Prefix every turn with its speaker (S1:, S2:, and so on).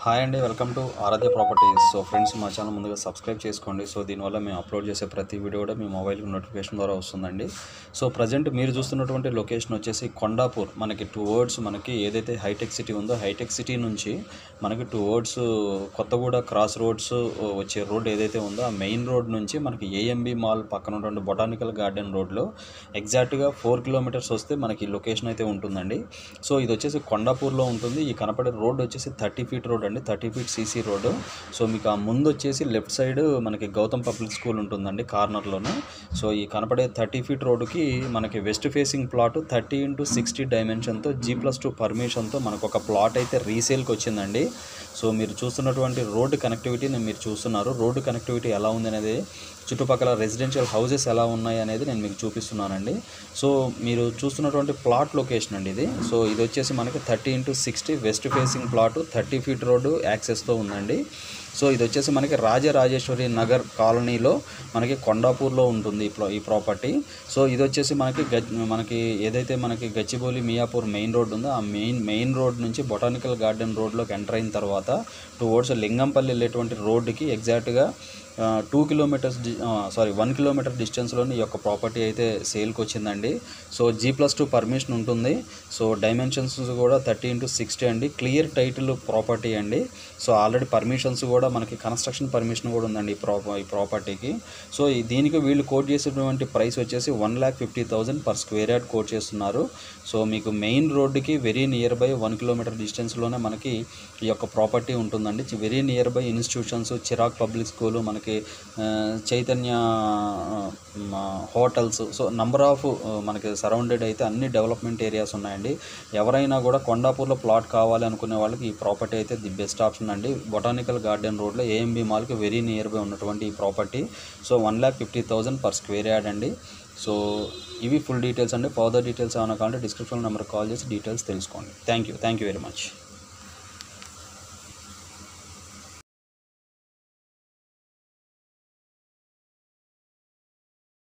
S1: hi అండి welcome to Aradhya properties so friends మా channel ముందుగా సబ్స్క్రైబ్ చేసుకోండి సో దీనివల్ల మేము అప్లోడ్ చేసే ప్రతి వీడియో కూడా మీ మొబైల్కి నోటిఫికేషన్ ద్వారా వస్తుందండి సో ప్రజెంట్ మీరు చూస్తున్నటువంటి లొకేషన్ వచ్చేసి కొండాపూర్ మనకి టూ వర్డ్స్ మనకి ఏదైతే హైటెక్ సిటీ ఉందో హైటెక్ సిటీ నుంచి మనకి two words Kothaguda cross roads వచ్చే రోడ్ ఏదైతే ఉందో ఆ మెయిన్ రోడ్ నుంచి మనకి ఏఎంబి మాల్ పక్కన ఉన్నటువంటి బొటానికల్ గార్డెన్ రోడ్లో ఎగ్జాక్ట్గా ఫోర్ కిలోమీటర్స్ వస్తే మనకి లొకేషన్ అయితే ఉంటుందండి సో ఇది వచ్చేసి కొండాపూర్లో ఉంటుంది ఈ కనపడే రోడ్ వచ్చేసి థర్టీ ఫీట్ రోడ్ అండి thirty feet CC road so మీకు ఆ ముందు వచ్చేసి లెఫ్ట్ సైడ్ మనకి గౌతమ్ పబ్లిక్ స్కూల్ ఉంటుందండి కార్నర్లోనే సో ఈ కనపడే థర్టీ ఫీట్ రోడ్డుకి మనకి west facing plot thirty into sixty డైమెన్షన్తో జీ ప్లస్ టూ పర్మిషన్తో మనకు ఒక ప్లాట్ అయితే రీసేల్కి వచ్చిందండి సో మీరు చూస్తున్నటువంటి రోడ్డు కనెక్టివిటీని మీరు చూస్తున్నారు రోడ్డు కనెక్టివిటీ ఎలా ఉంది అనేది చుట్టుపక్కల రెసిడెన్షియల్ హౌసెస్ ఎలా ఉన్నాయి అనేది నేను మీకు చూపిస్తున్నానండి సో మీరు చూస్తున్నటువంటి ప్లాట్ లొకేషన్ అండి ఇది సో ఇది వచ్చేసి మనకి thirty into sixty west facing plot thirty feet road యాక్సెస్తో ఉందండి సో ఇది వచ్చేసి మనకి రాజరాజేశ్వరి నగర్ కాలనీలో మనకి కొండాపూర్లో ఉంటుంది ఈ ప్రా- ఈ ప్రాపర్టీ సో ఇది వచ్చేసి మనకి గచ్ మనకి ఏదైతే మనకి గచ్చిబౌలి మియాపూర్ మెయిన్ రోడ్ ఉందో ఆ మెయిన్ మెయిన్ రోడ్ నుంచి బొటానికల్ గార్డెన్ రోడ్లోకి ఎంటర్ అయిన తర్వాత టువర్డ్స్ లింగంపల్లి వెళ్ళేటువంటి రోడ్డుకి ఎగ్జాక్ట్గా two kilometres sorry one kilometre డిస్టెన్స్లోని ఈ యొక్క ప్రాపర్టీ అయితే సేల్కి వచ్చిందండి so G plus two permission ఉంటుంది సో డైమెన్షన్స్ కూడా థర్టీ ఇంటూ సిక్స్టీ అండి క్లియర్ టైటిల్ ప్రాపర్టీ అండి సో ఆల్రెడీ పర్మిషన్స్ కూడా మనకి కన్స్ట్రక్షన్ పర్మిషన్ కూడా ఉందండి ఈ ప్రా ఈ ప్రాపర్టీకి సో ఈ దీనికి వీళ్ళు కోట్ చేసినటువంటి ప్రైస్ వచ్చేసి one lakh fifty thousand per square yard quote చేస్తున్నారు సో మీకు మెయిన్ రోడ్డుకి very near by one kilometre డిస్టెన్స్లోనే మనకి ఈ యొక్క ప్రాపర్టీ ఉంటుందండి very near by institutions Chirec public school మనకి ఆ, చైతన్య ఆ, హోటల్స్ సో నంబర్ ఆఫ్ మనకి సరౌండెడ్ అయితే అన్ని డెవలప్మెంట్ ఏరియాస్ ఉన్నాయండి ఎవరైనా కూడా కొండాపూర్లో ప్లాట్ కావాలి అనుకునే వాళ్ళకి ఈ ప్రాపర్టీ అయితే ది బెస్ట్ ఆప్షన్ అండి బొటానికల్ గార్డెన్ రోడ్లో ఏఎంబి మాల్కి వెరీ నియర్ బై ఉన్నటువంటి ఈ property so one lakh fifty thousand per square yard అండి సో ఇవి ఫుల్ డీటెయిల్స్ అండి ఫర్దర్ డీటెయిల్స్ ఏమైనా కావాలంటే డిస్క్రిప్షన్ నెంబర్ కాల్ చేసి డీటెయిల్స్ తెలుసుకోండి thank you thank you very much